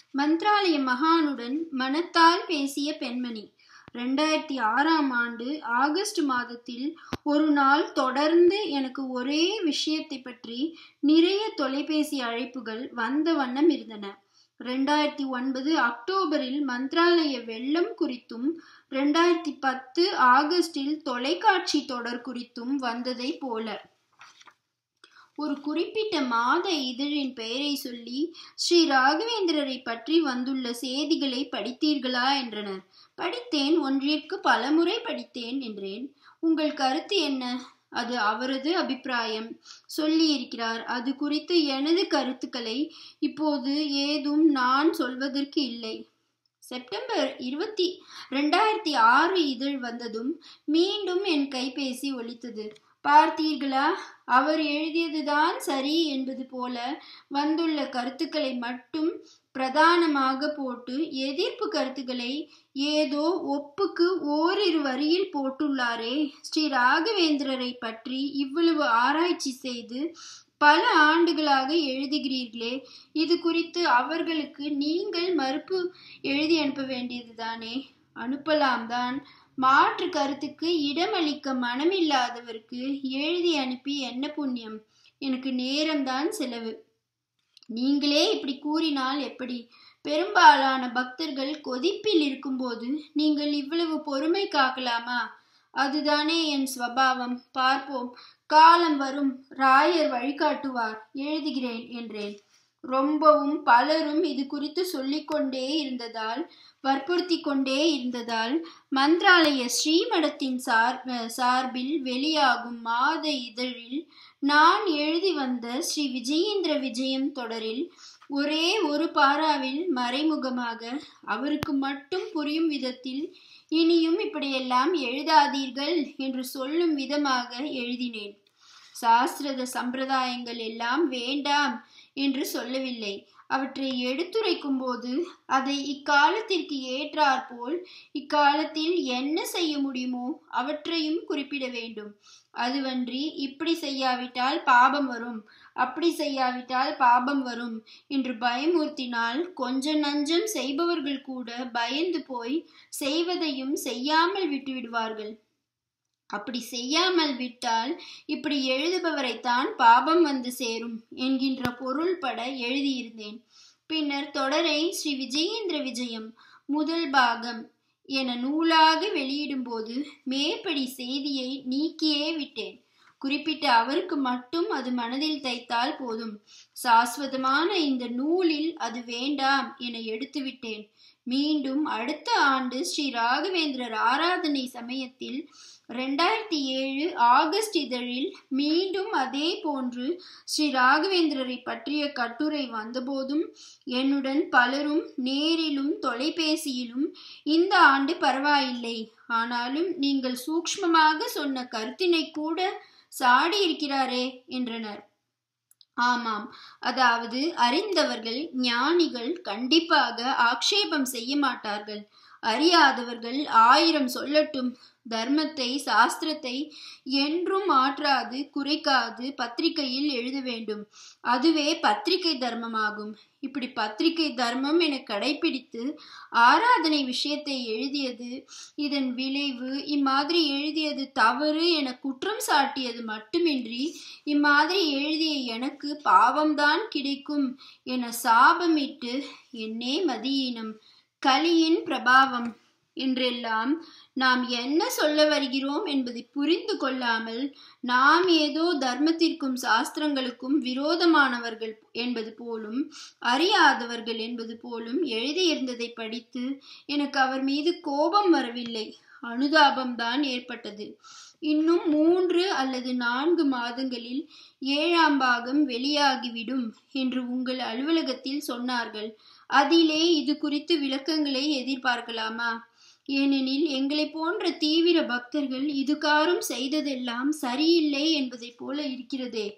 மந்த்ராலய மகானுடன் மனத்தால் பேசிய பெண்மணி ரெண்டாயிரத்தி ஆறாம் ஆண்டு ஆகஸ்ட் மாதத்தில் ஒரு நாள் தொடர்ந்து எனக்கு ஒரே விஷயத்தை பற்றி நிறைய தொலைபேசி அழைப்புகள் வந்த வண்ணம் இருந்தன ரெண்டாயிரத்தி ஒன்பது அக்டோபரில் மந்த்ராலய வெள்ளம் குறித்தும் ரெண்டாயிரத்தி பத்து ஆகஸ்டில் தொலைக்காட்சி தொடர் குறித்தும் வந்ததை போல ஒரு குறிப்பிட்ட மாத இதழின் பெயரை சொல்லி ஸ்ரீ ராகவேந்திரரை பற்றி வந்துள்ள செய்திகளை படித்தீர்களா என்றனர் படித்தேன் ஒன்றிற்கு பலமுறை படித்தேன் என்றேன் உங்கள் கருத்து என்ன அது அவரது அபிப்பிராயம் சொல்லி இருக்கிறார் அது குறித்து எனது கருத்துக்களை இப்போது ஏதும் நான் சொல்வதற்கு இல்லை செப்டம்பர் இருபத்தி ரெண்டாயிரத்தி ஆறு இதழ் வந்ததும் மீண்டும் என் கைபேசி ஒலித்தது பார்த்தீர்களா அவர் எழுதியதுதான் சரி என்பது போல வந்துள்ள கருத்துக்களை மட்டும் பிரதானமாக போட்டு எதிர்ப்பு கருத்துக்களை ஏதோ ஒப்புக்கு ஓரிரு வரியில் போட்டுள்ளாரே ஸ்ரீ ராகவேந்திரரை பற்றி இவ்வளவு ஆராய்ச்சி செய்து பல ஆண்டுகளாக எழுதுகிறீர்களே இது குறித்து அவர்களுக்கு நீங்கள் மறுப்பு எழுதி அனுப்ப வேண்டியதுதானே அனுப்பலாம் தான் மாற்று கருத்துக்கு இடமளிக்க மனமில்லாதவருக்கு எழுதி அனுப்பி என்ன புண்ணியம் எனக்கு நேரம்தான் செலவு நீங்களே இப்படி கூறினால் எப்படி பெரும்பாலான பக்தர்கள் கொதிப்பில் இருக்கும்போது நீங்கள் இவ்வளவு பொறுமை காக்கலாமா அதுதானே என் ஸ்வபாவம் பார்ப்போம் காலம் வரும் ராயர் வழிகாட்டுவார் எழுதுகிறேன் என்றேன் ரொம்பவும் பலரும் இது குறித்து சொல்லிக்கொண்டே இருந்ததால் வற்புறுத்தி கொண்டே இருந்ததால் மந்திராலய ஸ்ரீமடத்தின் சார் சார்பில் வெளியாகும் மாத இதழில் நான் எழுதி வந்த ஸ்ரீ விஜயேந்திர விஜயம் தொடரில் ஒரே ஒரு பாராவில் மறைமுகமாக அவருக்கு மட்டும் புரியும் விதத்தில் இனியும் இப்படியெல்லாம் எழுதாதீர்கள் என்று சொல்லும் விதமாக எழுதினேன் சாஸ்திரத சம்பிரதாயங்கள் எல்லாம் வேண்டாம் என்று சொல்லவில்லை அவற்றை எடுத்துரைக்கும் போது அதை இக்காலத்திற்கு ஏற்றாற்போல் இக்காலத்தில் என்ன செய்ய முடியுமோ அவற்றையும் குறிப்பிட வேண்டும் அதுவன்றி இப்படி செய்யாவிட்டால் பாபம் வரும் அப்படி செய்யாவிட்டால் பாபம் வரும் என்று பயமுறுத்தினால் கொஞ்ச நஞ்சம் செய்பவர்கள் கூட பயந்து போய் செய்வதையும் செய்யாமல் விட்டுவிடுவார்கள் அப்படி செய்யாமல் விட்டால் இப்படி எழுதுபவரைத்தான் பாபம் வந்து சேரும் என்கின்ற பொருள் பட எழுதியிருந்தேன் பின்னர் தொடரை ஸ்ரீ விஜயேந்திர விஜயம் முதல் பாகம் என நூலாக வெளியிடும்போது மேற்படி செய்தியை நீக்கியே விட்டேன் குறிப்பிட்ட அவருக்கு மட்டும் அது மனதில் தைத்தால் போதும் சாஸ்வதமான இந்த நூலில் அது வேண்டாம் என எடுத்துவிட்டேன் மீண்டும் அடுத்த ஆண்டு ஸ்ரீ ராகவேந்திரர் ஆராதனை சமயத்தில் ரெண்டாயிரத்தி ஏழு ஆகஸ்ட் இதழில் மீண்டும் அதே போன்று ஸ்ரீ ராகவேந்திரரை பற்றிய கட்டுரை வந்தபோதும் என்னுடன் பலரும் நேரிலும் தொலைபேசியிலும் இந்த ஆண்டு பரவாயில்லை ஆனாலும் நீங்கள் சூக்ஷ்மமாக சொன்ன கருத்தினை கூட சாடி இருக்கிறாரே என்றனர் ஆமாம் அதாவது அறிந்தவர்கள் ஞானிகள் கண்டிப்பாக ஆக்ஷேபம் செய்ய மாட்டார்கள் அறியாதவர்கள் ஆயிரம் சொல்லட்டும் தர்மத்தை சாஸ்திரத்தை என்றும் மாற்றாது குறைக்காது பத்திரிகையில் எழுத வேண்டும் அதுவே பத்திரிகை தர்மமாகும் இப்படி பத்திரிகை தர்மம் என கடைபிடித்து ஆராதனை விஷயத்தை எழுதியது இதன் விளைவு இம்மாதிரி எழுதியது தவறு என குற்றம் சாட்டியது மட்டுமின்றி இம்மாதிரி எழுதிய எனக்கு பாவம்தான் கிடைக்கும் என சாபமிட்டு என்னே மதியீனம் கலியின் பிரபாவம் என்றெல்லாம் நாம் என்ன சொல்ல வருகிறோம் என்பதை புரிந்து கொள்ளாமல் நாம் ஏதோ தர்மத்திற்கும் சாஸ்திரங்களுக்கும் விரோதமானவர்கள் என்பது போலும் அறியாதவர்கள் என்பது போலும் எழுதியிருந்ததை படித்து எனக்கு அவர் மீது கோபம் வரவில்லை அனுதாபம்தான் ஏற்பட்டது இன்னும் மூன்று அல்லது நான்கு மாதங்களில் ஏழாம் பாகம் வெளியாகிவிடும் என்று உங்கள் அலுவலகத்தில் சொன்னார்கள் அதிலே இது குறித்து விளக்கங்களை எதிர்பார்க்கலாமா ஏனெனில் எங்களை போன்ற தீவிர பக்தர்கள் இதுகாரும் செய்ததெல்லாம் சரியில்லை என்பதைப் போல இருக்கிறதே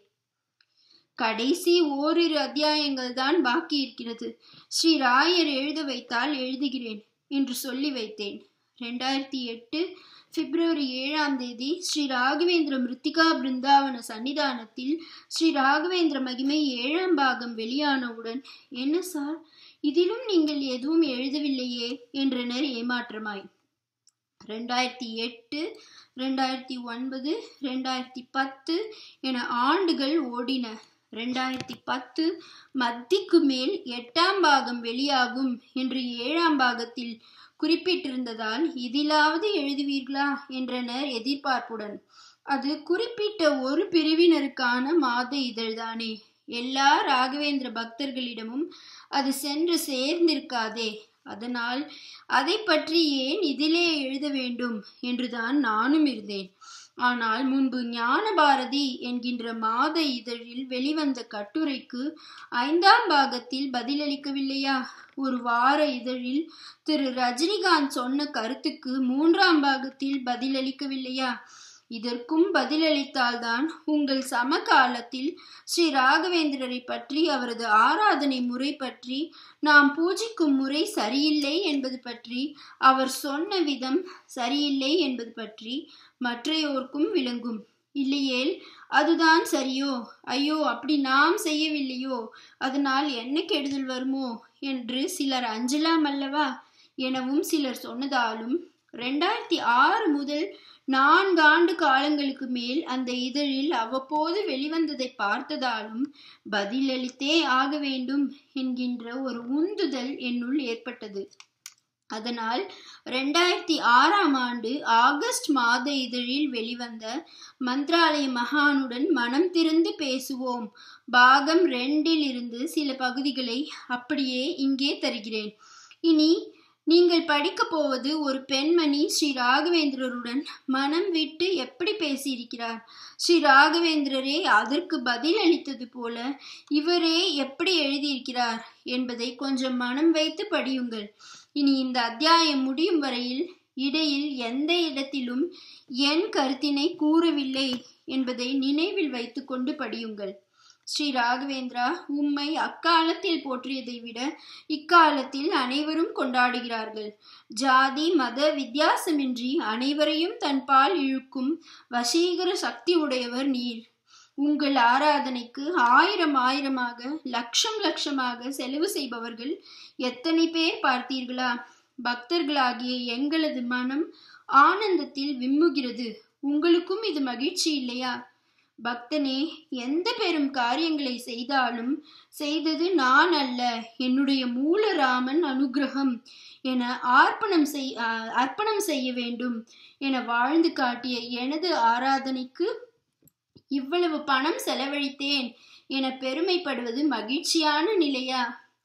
கடைசி ஓரிரு அத்தியாயங்கள் தான் பாக்கி இருக்கிறது ஸ்ரீ ராயர் எழுத வைத்தால் எழுதுகிறேன் என்று சொல்லி வைத்தேன் ரெண்டாயிரத்தி எட்டு பிப்ரவரி ஏழாம் தேதி ஸ்ரீ ராகவேந்திர மிருத்திகா பிருந்தாவன சன்னிதானத்தில் ஸ்ரீ ராகவேந்திர மகிமை ஏழாம் பாகம் வெளியானவுடன் என்ன சார் இதிலும் நீங்கள் எதுவும் எழுதவில்லையே என்றனர் ஏமாற்றமாய் ரெண்டாயிரத்தி எட்டு ரெண்டாயிரத்தி ஒன்பது ரெண்டாயிரத்தி பத்து என ஆண்டுகள் ஓடின ரெண்டாயிரத்தி பத்து மத்திக்கு மேல் எட்டாம் பாகம் வெளியாகும் என்று ஏழாம் பாகத்தில் குறிப்பிட்டிருந்ததால் இதிலாவது எழுதுவீர்களா என்றனர் எதிர்பார்ப்புடன் அது குறிப்பிட்ட ஒரு பிரிவினருக்கான மாத இதழ்தானே எல்லா ராகவேந்திர பக்தர்களிடமும் அது சென்று சேர்ந்திருக்காதே அதனால் அதை பற்றி ஏன் இதிலே எழுத வேண்டும் என்றுதான் நானும் இருந்தேன் ஆனால் முன்பு ஞான பாரதி என்கின்ற மாத இதழில் வெளிவந்த கட்டுரைக்கு ஐந்தாம் பாகத்தில் பதிலளிக்கவில்லையா ஒரு வார இதழில் திரு ரஜினிகாந்த் சொன்ன கருத்துக்கு மூன்றாம் பாகத்தில் பதிலளிக்கவில்லையா இதற்கும் பதிலளித்தால்தான் உங்கள் சமகாலத்தில் ஸ்ரீ ராகவேந்திரரை பற்றி அவரது ஆராதனை முறை பற்றி நாம் பூஜிக்கும் முறை சரியில்லை என்பது பற்றி அவர் சொன்ன விதம் சரியில்லை என்பது பற்றி மற்றையோர்க்கும் விளங்கும் இல்லையேல் அதுதான் சரியோ ஐயோ அப்படி நாம் செய்யவில்லையோ அதனால் என்ன கெடுதல் வருமோ என்று சிலர் அஞ்சலாம் அல்லவா எனவும் சிலர் சொன்னதாலும் ரெண்டாயிரத்தி ஆறு முதல் நான்காண்டு காலங்களுக்கு மேல் அந்த இதழில் அவ்வப்போது வெளிவந்ததை பார்த்ததாலும் பதிலளித்தே ஆக வேண்டும் என்கின்ற ஒரு உந்துதல் என்னுள் ஏற்பட்டது அதனால் ரெண்டாயிரத்தி ஆறாம் ஆண்டு ஆகஸ்ட் மாத இதழில் வெளிவந்த மந்த்ராலய மகானுடன் மனம் திறந்து பேசுவோம் பாகம் ரெண்டில் இருந்து சில பகுதிகளை அப்படியே இங்கே தருகிறேன் இனி நீங்கள் படிக்கப் போவது ஒரு பெண்மணி ஸ்ரீ ராகவேந்திரருடன் மனம் விட்டு எப்படி பேசியிருக்கிறார் ஸ்ரீ ராகவேந்திரரே அதற்கு பதில் அளித்தது போல இவரே எப்படி எழுதியிருக்கிறார் என்பதை கொஞ்சம் மனம் வைத்து படியுங்கள் இனி இந்த அத்தியாயம் முடியும் வரையில் இடையில் எந்த இடத்திலும் என் கருத்தினை கூறவில்லை என்பதை நினைவில் வைத்துக்கொண்டு படியுங்கள் ஸ்ரீ ராகவேந்திரா உம்மை அக்காலத்தில் போற்றியதை விட இக்காலத்தில் அனைவரும் கொண்டாடுகிறார்கள் ஜாதி மத வித்தியாசமின்றி அனைவரையும் தன்பால் இழுக்கும் வசீகர சக்தி உடையவர் நீர் உங்கள் ஆராதனைக்கு ஆயிரம் ஆயிரமாக லட்சம் லட்சமாக செலவு செய்பவர்கள் எத்தனை பேர் பார்த்தீர்களா பக்தர்களாகிய எங்களது மனம் ஆனந்தத்தில் விம்முகிறது உங்களுக்கும் இது மகிழ்ச்சி இல்லையா பக்தனே எந்த பெரும் காரியங்களை செய்தாலும் செய்தது நான் அல்ல என்னுடைய மூலராமன் அனுகிரகம் என ஆர்ப்பணம் செய் அர்ப்பணம் செய்ய வேண்டும் என வாழ்ந்து காட்டிய எனது ஆராதனைக்கு இவ்வளவு பணம் செலவழித்தேன் என பெருமைப்படுவது மகிழ்ச்சியான நிலையா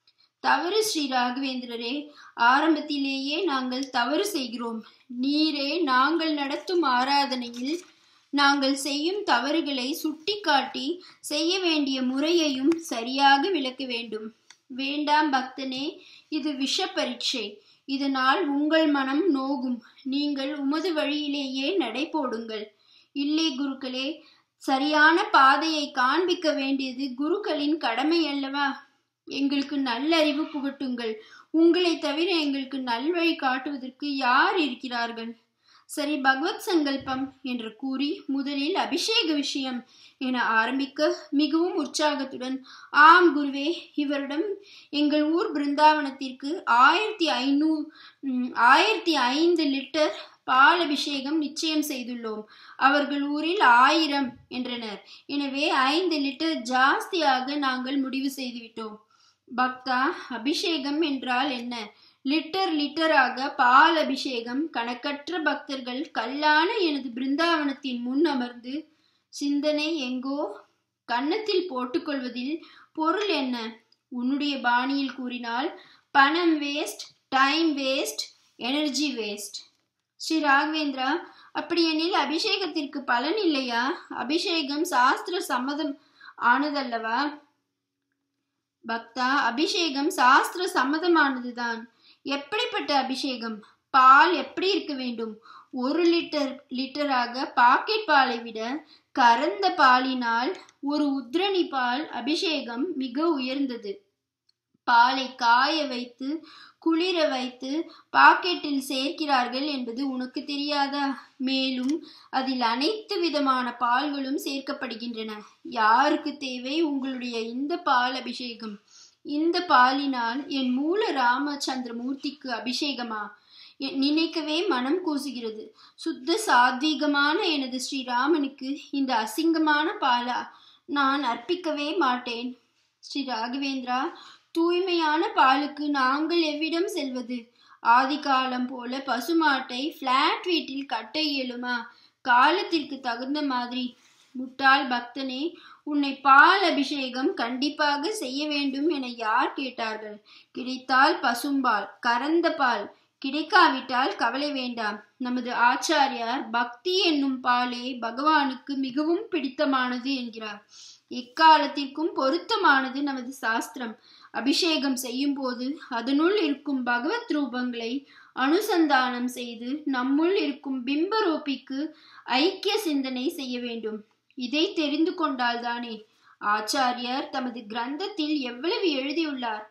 தவறு ஸ்ரீ ராகவேந்திரரே ஆரம்பத்திலேயே நாங்கள் தவறு செய்கிறோம் நீரே நாங்கள் நடத்தும் ஆராதனையில் நாங்கள் செய்யும் தவறுகளை சுட்டிக்காட்டி செய்ய வேண்டிய முறையையும் சரியாக விளக்க வேண்டும் வேண்டாம் பக்தனே இது விஷ பரீட்சை இதனால் உங்கள் மனம் நோகும் நீங்கள் உமது வழியிலேயே நடை போடுங்கள் இல்லை குருக்களே சரியான பாதையை காண்பிக்க வேண்டியது குருக்களின் கடமை அல்லவா எங்களுக்கு நல்லறிவு புகட்டுங்கள் உங்களை தவிர எங்களுக்கு நல்வழி காட்டுவதற்கு யார் இருக்கிறார்கள் சரி பகவத் சங்கல்பம் என்று கூறி முதலில் அபிஷேக விஷயம் என ஆரம்பிக்க மிகவும் உற்சாகத்துடன் ஆம் குருவே இவரிடம் எங்கள் ஊர் பிருந்தாவனத்திற்கு ஆயிரத்தி ஐநூ ஆயிரத்தி ஐந்து லிட்டர் பால் அபிஷேகம் நிச்சயம் செய்துள்ளோம் அவர்கள் ஊரில் ஆயிரம் என்றனர் எனவே ஐந்து லிட்டர் ஜாஸ்தியாக நாங்கள் முடிவு செய்துவிட்டோம் பக்தா அபிஷேகம் என்றால் என்ன லிட்டர் லிட்டராக பால் அபிஷேகம் கணக்கற்ற பக்தர்கள் கல்லான எனது பிருந்தாவனத்தின் முன் அமர்ந்து சிந்தனை எங்கோ கன்னத்தில் போட்டுக்கொள்வதில் பொருள் என்ன உன்னுடைய பாணியில் கூறினால் பணம் waste time waste energy waste Shri Raghavendra அப்படியெனில் அபிஷேகத்திற்கு பலன் இல்லையா அபிஷேகம் சாஸ்திர சம்மதம் ஆனதல்லவா பக்தா அபிஷேகம் சாஸ்திர சம்மதமானதுதான் எப்படிப்பட்ட அபிஷேகம் பால் எப்படி இருக்க வேண்டும் ஒரு லிட்டர் லிட்டராக பாக்கெட் பாலை விட கறந்த பாலினால் ஒரு உத்ரணி பால் அபிஷேகம் மிக உயர்ந்தது பாலை காய வைத்து குளிர வைத்து பாக்கெட்டில் சேர்க்கிறார்கள் என்பது உனக்கு தெரியாதா மேலும் அதில் அனைத்து விதமான பால்களும் சேர்க்கப்படுகின்றன யாருக்கு தேவை உங்களுடைய இந்த பால் அபிஷேகம் இந்த பாலினால் என் மூல ராமச்சந்திரமூர்த்திக்கு அபிஷேகமா எ- நினைக்கவே மனம் கூசுகிறது சுத்த சாத்வீகமான எனது ஸ்ரீராமனுக்கு இந்த அசிங்கமான பாலா நான் அர்ப்பிக்கவே மாட்டேன் ஸ்ரீ ராகவேந்திரா தூய்மையான பாலுக்கு நாங்கள் எவ்விடம் செல்வது ஆதி காலம் போல பசுமாட்டை பிளாட் வீட்டில் கட்ட இயலுமா காலத்திற்கு தகுந்த மாதிரி முட்டாள் பக்தனே உன்னை பால் அபிஷேகம் கண்டிப்பாக செய்ய வேண்டும் என யார் கேட்டார்கள் கிடைத்தால் பசும்பால் கறந்த பால் கிடைக்காவிட்டால் கவலை வேண்டாம் நமது ஆச்சாரியார் பக்தி என்னும் பாலே பகவானுக்கு மிகவும் பிடித்தமானது என்கிறார் எக்காலத்திற்கும் பொருத்தமானது நமது சாஸ்திரம் அபிஷேகம் செய்யும் போது அதனுள் இருக்கும் பகவத் ரூபங்களை அனுசந்தானம் செய்து நம்முள் இருக்கும் பிம்ப ரூபிக்கு ஐக்கிய சிந்தனை செய்ய வேண்டும் இதை தெரிந்து கொண்டால்தானே ஆச்சாரியார் தமது கிரந்தத்தில் எவ்வளவு எழுதியுள்ளார்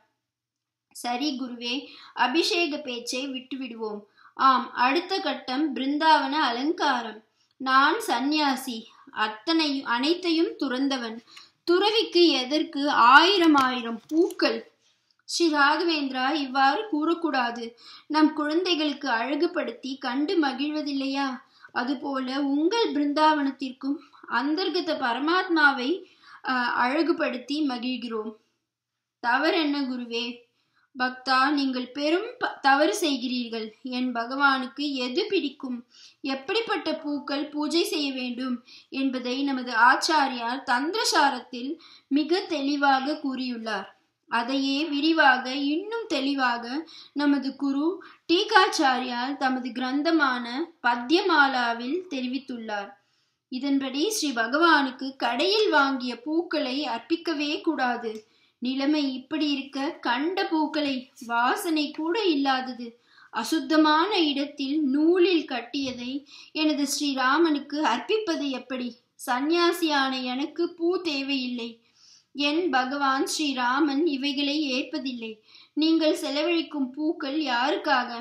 சரி குருவே அபிஷேக பேச்சை விட்டுவிடுவோம் ஆம் அடுத்த கட்டம் பிருந்தாவன அலங்காரம் நான் சந்நியாசி அத்தனையும் அனைத்தையும் துறந்தவன் துறவிக்கு எதற்கு ஆயிரம் ஆயிரம் பூக்கள் ஸ்ரீ ராகவேந்திரா இவ்வாறு கூறக்கூடாது நம் குழந்தைகளுக்கு அழகுபடுத்தி கண்டு மகிழ்வதில்லையா அதுபோல உங்கள் பிருந்தாவனத்திற்கும் அந்தர்கத பரமாத்மாவை அஹ், அழகுபடுத்தி மகிழ்கிறோம் தவறென்ன குருவே பக்தா நீங்கள் பெரும் ப- தவறு செய்கிறீர்கள் என் பகவானுக்கு எது பிடிக்கும் எப்படிப்பட்ட பூக்கள் பூஜை செய்ய வேண்டும் என்பதை நமது ஆச்சாரியார் தந்திரசாரத்தில் மிக தெளிவாக கூறியுள்ளார் அதையே விரிவாக இன்னும் தெளிவாக நமது குரு டீகாச்சாரியார் தமது கிரந்தமான பத்யமாலாவில் தெரிவித்துள்ளார் இதன்படி ஸ்ரீ பகவானுக்கு கடையில் வாங்கிய பூக்களை அர்ப்பிக்கவே கூடாது நிலைமை இப்படி இருக்க கண்ட பூக்களை வாசனை கூட இல்லாதது அசுத்தமான இடத்தில் நூலில் கட்டியதை எனது ஸ்ரீராமனுக்கு அர்ப்பிப்பது எப்படி சந்நியாசியான எனக்கு பூ தேவையில்லை என் பகவான் ஸ்ரீராமன் இவைகளை ஏற்பதில்லை நீங்கள் செலவழிக்கும் பூக்கள் யாருக்காக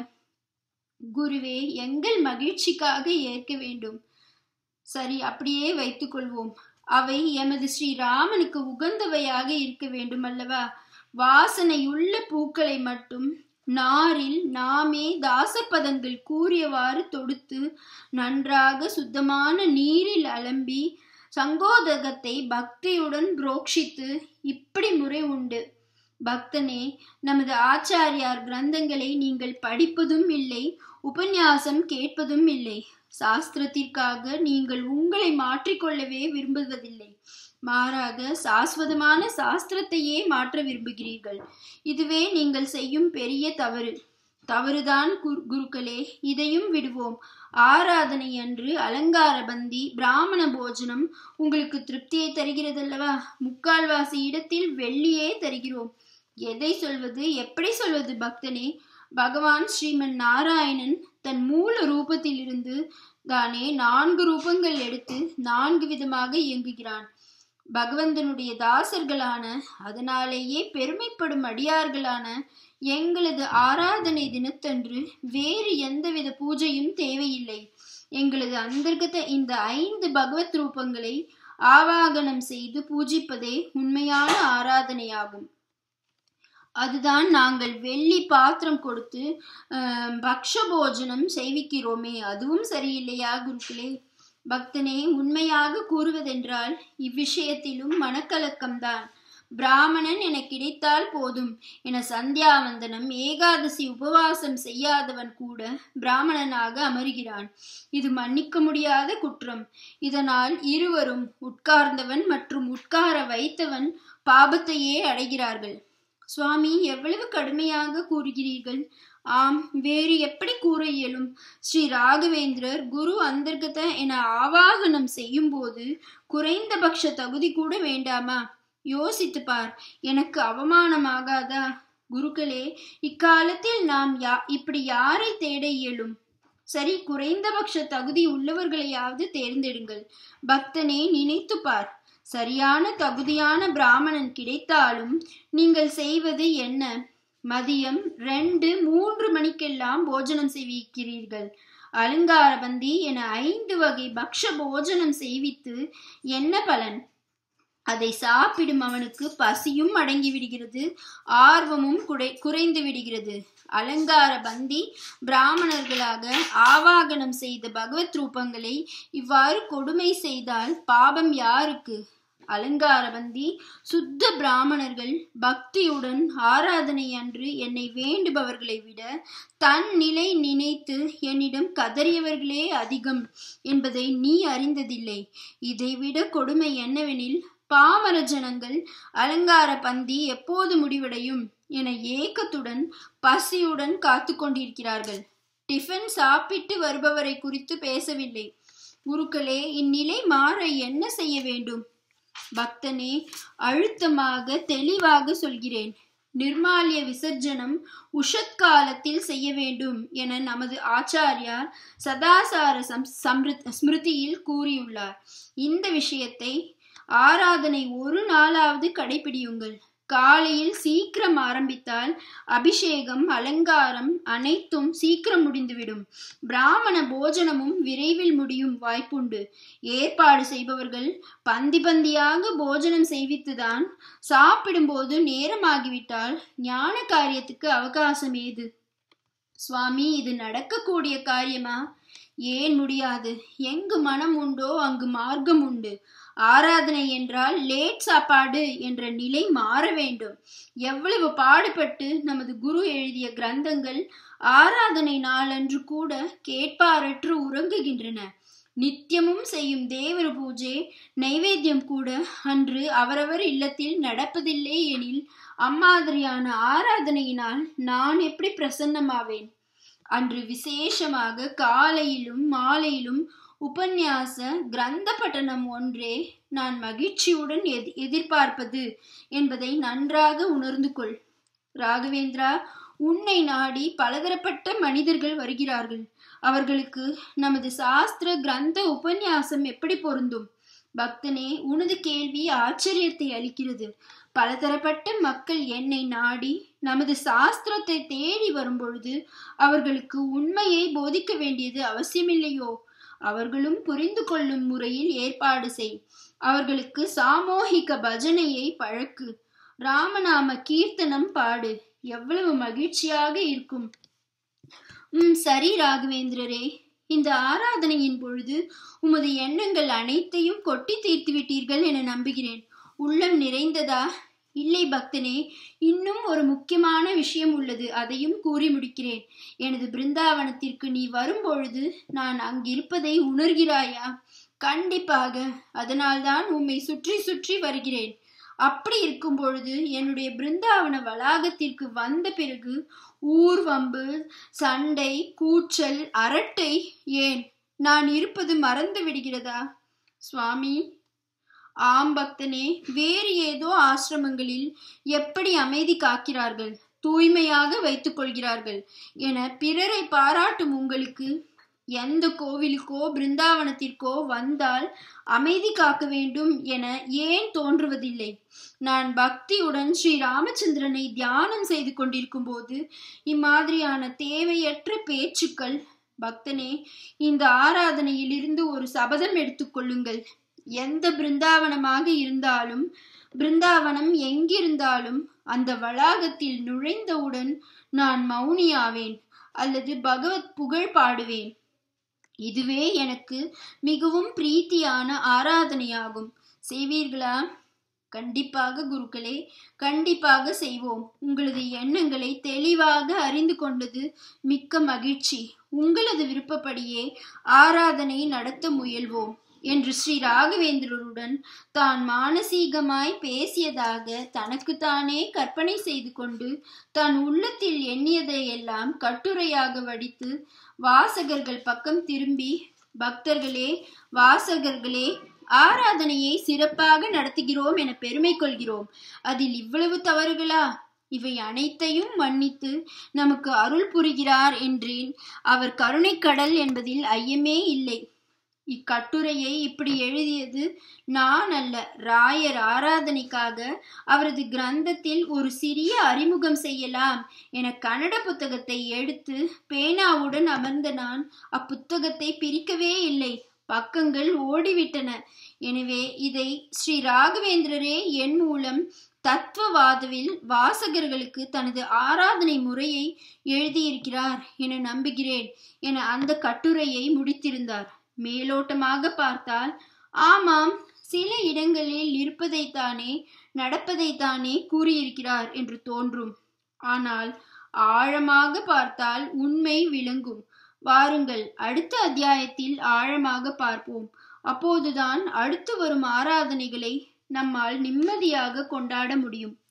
குருவே எங்கள் மகிழ்ச்சிக்காக ஏற்க வேண்டும் சரி அப்படியே வைத்துக்கொள்வோம் அவை எமது ஸ்ரீராமனுக்கு உகந்தவையாக இருக்க வேண்டும் அல்லவா வாசனையுள்ள பூக்களை மட்டும் நாரில் நாமே தாசப்பதங்கள் கூறியவாறு தொடுத்து நன்றாக சுத்தமான நீரில் அலம்பி சங்கோதகத்தை பக்தியுடன் புரோக்ஷித்து இப்படி முறை உண்டு பக்தனே நமது ஆச்சாரியார் கிரந்தங்களை நீங்கள் படிப்பதும் இல்லை உபன்யாசம் கேட்பதும் இல்லை சாஸ்திரத்திற்காக நீங்கள் உங்களை மாற்றிக்கொள்ளவே விரும்புவதில்லை மாறாக சாஸ்வதமான சாஸ்திரத்தையே மாற்ற விரும்புகிறீர்கள் இதுவே நீங்கள் செய்யும் பெரிய தவறு தவறுதான் குரு- குருக்களே இதையும் விடுவோம் ஆராதனை அன்று அலங்கார பந்தி பிராமண போஜனம் உங்களுக்கு திருப்தியை தருகிறதல்லவா முக்கால்வாசி இடத்தில் வெள்ளியே தருகிறோம் எதை சொல்வது எப்படி சொல்வது பக்தனே பகவான் ஸ்ரீமன் நாராயணன் தன் மூல ரூபத்திலிருந்து தானே நான்கு ரூபங்கள் எடுத்து நான்கு விதமாக இயங்குகிறான் பகவந்தனுடைய தாசர்களான அதனாலேயே பெருமைப்படும் அடியார்களான எங்களது ஆராதனை தினத்தன்று வேறு எந்தவித பூஜையும் தேவையில்லை எங்களது அந்தர்கத இந்த ஐந்து பகவத் ரூபங்களை ஆவாகனம் செய்து பூஜிப்பதே உண்மையான ஆராதனையாகும் அதுதான் நாங்கள் வெள்ளி பாத்திரம் கொடுத்து ஆஹ், பக்ஷ போஜனம் செய்விக்கிறோமே அதுவும் சரியில்லையா குருக்களே பக்தனே உண்மையாக கூறுவதென்றால் இவ்விஷயத்திலும் மனக்கலக்கம்தான் பிராமணன் என கிடைத்தால் போதும் என சந்தியாவந்தனம் ஏகாதசி உபவாசம் செய்யாதவன் கூட பிராமணனாக அமர்கிறான் இது மன்னிக்க முடியாத குற்றம் இதனால் இருவரும் உட்கார்ந்தவன் மற்றும் உட்கார வைத்தவன் பாபத்தையே அடைகிறார்கள் சுவாமி எவ்வளவு கடுமையாக கூறுகிறீர்கள் ஆம் வேறு எப்படி கூற இயலும் ஸ்ரீ ராகவேந்திரர் குரு அந்தர்கத என ஆவாகனம் செய்யும் போது குறைந்தபட்ச தகுதி கூட வேண்டாமா யோசித்து பார் எனக்கு அவமானமாகாதா குருக்களே இக்காலத்தில் நாம் யா இப்படி யாரை தேட இயலும் சரி குறைந்தபட்ச தகுதி உள்ளவர்களையாவது தேர்ந்தெடுங்கள் பக்தனே நினைத்து பார் சரியான தகுதியான பிராமணன் கிடைத்தாலும் நீங்கள் செய்வது என்ன மதியம் ரெண்டு மூன்று மணிக்கெல்லாம் போஜனம் செய்விக்கிறீர்கள் அலங்காரபந்தி என ஐந்து வகை பக்ஷ போஜனம் செய்வித்து என்ன பலன் அதை சாப்பிடும் அவனுக்கு பசியும் அடங்கி விடுகிறது ஆர்வமும் குறை குறைந்து விடுகிறது அலங்கார பந்தி பிராமணர்களாக ஆவாகனம் செய்த பகவத் ரூபங்களை இவ்வாறு கொடுமை செய்தால் பாபம் யாருக்கு அலங்காரபந்தி சுத்த பிராமணர்கள் பக்தியுடன் ஆராதனை அன்று என்னை வேண்டுபவர்களை விட தன் நிலை நினைத்து என்னிடம் கதறியவர்களே அதிகம் என்பதை நீ அறிந்ததில்லை இதைவிட கொடுமை என்னவெனில் பாமர ஜனங்கள் அலங்கார பந்தி எப்போது முடிவடையும் என ஏக்கத்துடன் பசியுடன் காத்து கொண்டிருக்கிறார்கள் டிஃபன் சாப்பிட்டு வருபவரை குறித்து பேசவில்லை குருக்களே இந்நிலை மாற என்ன செய்ய வேண்டும் பக்தனே அழுத்தமாக தெளிவாக சொல்கிறேன் நிர்மாலிய விசர்ஜனம் உஷத்காலத்தில் செய்ய வேண்டும் என நமது ஆச்சாரியார் சதாசார ஸ்மிருதியில் கூறியுள்ளார் இந்த விஷயத்தை ஆராதனை ஒரு நாளாவது கடைபிடியுங்கள் காலையில் சீக்கிரம் ஆரம்பித்தால் அபிஷேகம் அலங்காரம் அனைத்தும் சீக்கிரம் முடிந்துவிடும் பிராமண போஜனமும் விரைவில் முடியும் வாய்ப்புண்டு ஏற்பாடு செய்பவர்கள் பந்தி பந்தியாக போஜனம் செய்வித்துதான் சாப்பிடும்போது நேரமாகிவிட்டால் ஞான காரியத்துக்கு அவகாசம் ஏது சுவாமி இது நடக்கக்கூடிய காரியமா ஏன் முடியாது எங்கு மனம் உண்டோ அங்கு மார்க்கம் உண்டு ஆராதனை என்றால் லேட் சாப்பாடு என்ற நிலை மாற வேண்டும் எவ்வளவு பாடுபட்டு நமது குரு எழுதிய கிரந்தங்கள் ஆராதனை நாளன்று கூட கேட்பாரற்று உறங்குகின்றன நித்தியமும் செய்யும் தேவர பூஜை நைவேத்தியம் கூட அன்று அவரவர் இல்லத்தில் நடப்பதில்லை எனில் அம்மாதிரியான ஆராதனையினால் நான் எப்படி பிரசன்னமாவேன் அன்று விசேஷமாக காலையிலும் மாலையிலும் உபன்யாச கிரந்த பட்டணம் ஒன்றே நான் மகிழ்ச்சியுடன் எதிர்பார்ப்பது என்பதை நன்றாக உணர்ந்து கொள் ராகவேந்திரா உன்னை நாடி பலதரப்பட்ட மனிதர்கள் வருகிறார்கள் அவர்களுக்கு நமது சாஸ்திர கிரந்த உபன்யாசம் எப்படி பொருந்தும் பக்தனே உனது கேள்வி ஆச்சரியத்தை அளிக்கிறது பலதரப்பட்ட மக்கள் என்னை நாடி நமது சாஸ்திரத்தை தேடி வரும்பொழுது அவர்களுக்கு உண்மையை போதிக்க வேண்டியது அவசியமில்லையோ அவர்களும் புரிந்து கொள்ளும் முறையில் ஏற்பாடு செய் அவர்களுக்கு சாமூகிக பஜனையை பழக்கு ராமநாம கீர்த்தனம் பாடு எவ்வளவு மகிழ்ச்சியாக இருக்கும் உம் சரி ராகவேந்திரரே இந்த ஆராதனையின் பொழுது உமது எண்ணங்கள் அனைத்தையும் கொட்டி தீர்த்து விட்டீர்கள் என நம்புகிறேன் உள்ளம் நிறைந்ததா இல்லை பக்தனே இன்னும் ஒரு முக்கியமான விஷயம் உள்ளது அதையும் கூறி முடிக்கிறேன் எனது பிருந்தாவனத்திற்கு நீ வரும்பொழுது நான் அங்கிருப்பதை உணர்கிறாயா கண்டிப்பாக அதனால்தான் உம்மை சுற்றி சுற்றி வருகிறேன் அப்படி இருக்கும் பொழுது என்னுடைய பிருந்தாவன வளாகத்திற்கு வந்த பிறகு ஊர்வம்பு சண்டை கூச்சல் அரட்டை ஏன் நான் இருப்பது மறந்து விடுகிறதா சுவாமி ஆம் பக்தனே வேறு ஏதோ ஆசிரமங்களில் எப்படி அமைதி காக்கிறார்கள் தூய்மையாக வைத்துக் கொள்கிறார்கள் என பிறரை பாராட்டும் உங்களுக்கு எந்த கோவிலுக்கோ பிருந்தாவனத்திற்கோ வந்தால் அமைதி காக்க வேண்டும் என ஏன் தோன்றுவதில்லை நான் பக்தியுடன் ஸ்ரீ ராமச்சந்திரனை தியானம் செய்து கொண்டிருக்கும் போது இம்மாதிரியான தேவையற்ற பேச்சுக்கள் பக்தனே இந்த ஆராதனையில் இருந்து ஒரு சபதம் எடுத்துக்கொள்ளுங்கள் எந்த பிருந்தாவனமாக இருந்தாலும் பிருந்தாவனம் எங்கிருந்தாலும் அந்த வளாகத்தில் நுழைந்தவுடன் நான் மௌனியாவேன் அல்லது பகவத் புகழ் பாடுவேன் இதுவே எனக்கு மிகவும் பிரீத்தியான ஆராதனையாகும் செய்வீர்களா கண்டிப்பாக குருக்களே கண்டிப்பாக செய்வோம் உங்களது எண்ணங்களை தெளிவாக அறிந்து கொண்டது மிக்க மகிழ்ச்சி உங்களது விருப்பப்படியே ஆராதனை நடத்த முயல்வோம் என்று ஸ்ரீ ராகவேந்திரருடன் தான் மானசீகமாய் பேசியதாக தனக்குத்தானே கற்பனை செய்து கொண்டு தன் உள்ளத்தில் எண்ணியதையெல்லாம் கட்டுரையாக வடித்து வாசகர்கள் பக்கம் திரும்பி பக்தர்களே வாசகர்களே ஆராதனையை சிறப்பாக நடத்துகிறோம் என பெருமை கொள்கிறோம் அதில் இவ்வளவு தவறுகளா இவை அனைத்தையும் மன்னித்து நமக்கு அருள் புரிகிறார் என்றேன் அவர் கருணைக்கடல் என்பதில் ஐயமே இல்லை இக்கட்டுரையை இப்படி எழுதியது நான் அல்ல ராயர் ஆராதனைக்காக அவரது கிரந்தத்தில் ஒரு சிறிய அறிமுகம் செய்யலாம் என கன்னட புத்தகத்தை எடுத்து பேனாவுடன் அமர்ந்த நான் அப்புத்தகத்தை பிரிக்கவே இல்லை பக்கங்கள் ஓடிவிட்டன எனவே இதை ஸ்ரீ ராகவேந்திரரே என் மூலம் தத்துவவாதவில் வாசகர்களுக்கு தனது ஆராதனை முறையை எழுதியிருக்கிறார் என நம்புகிறேன் என அந்த கட்டுரையை முடித்திருந்தார் மேலோட்டமாக பார்த்தால் ஆமாம் சில இடங்களில் இருப்பதைத்தானே நடப்பதைத்தானே கூறியிருக்கிறார் என்று தோன்றும் ஆனால் ஆழமாக பார்த்தால் உண்மை விளங்கும் வாருங்கள் அடுத்த அத்தியாயத்தில் ஆழமாக பார்ப்போம் அப்போதுதான் அடுத்து வரும் ஆராதனைகளை நம்மால் நிம்மதியாக கொண்டாட முடியும்